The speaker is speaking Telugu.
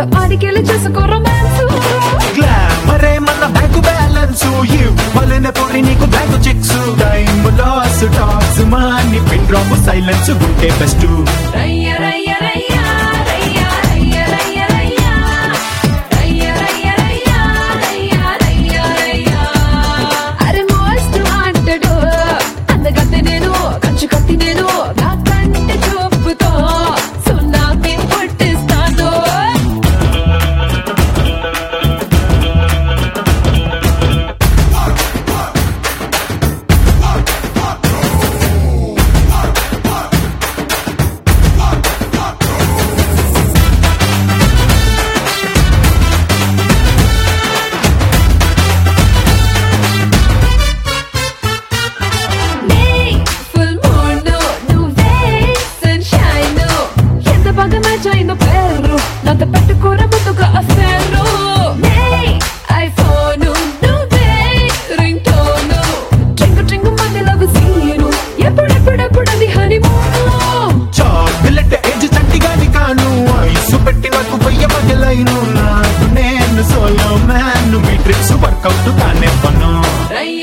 ఆడికెళ్ళి చేసుకో రొమాన్స్ గ్లామరే మన బ్యాంకు బ్యాలెన్స్ ఇవ్వలేని పొడి నీకు bank cheques time loss talks మాని పిన్ డ్రాప్ సైలెన్స్ ఉంటే బెస్ట్ రయ్య రయ్య రయ్య రయ్య రయ్య రయ్య రయ్య రయ్య రయ్య రయ్య రయ్య రయ్య రయ్య అరే మోస్ట్ వాంటెడ్ అందగత్తె నేను కంచు కత్తి నేను నా కంటి చూపుతో సున్నామీ పుట్టిస్తాను నే ఫుల్ మూన్ నువ్వే సన్షైన్ ఎంత బాగా మ్యాచ్ అయిందో పేరు నాతో పెట్టుకోర ముద్దుగా అఫేరు నే ఐఫోన్ నువ్వే రింగ్ టోన్ ట్రింగు ట్రింగు మంది లవ్ సీను ఎప్పుడెప్పుడెప్పుడు అది హనీమూన్ చాక్లెట్ ఏజ్ చంటిగాని కాను ఐసు పెట్టి నాకు పొయ్య పగలైను నాకు నేను సోలో మ్యాన్ మీ ట్రిక్స్ వర్కౌట్ కానే పను రయ్య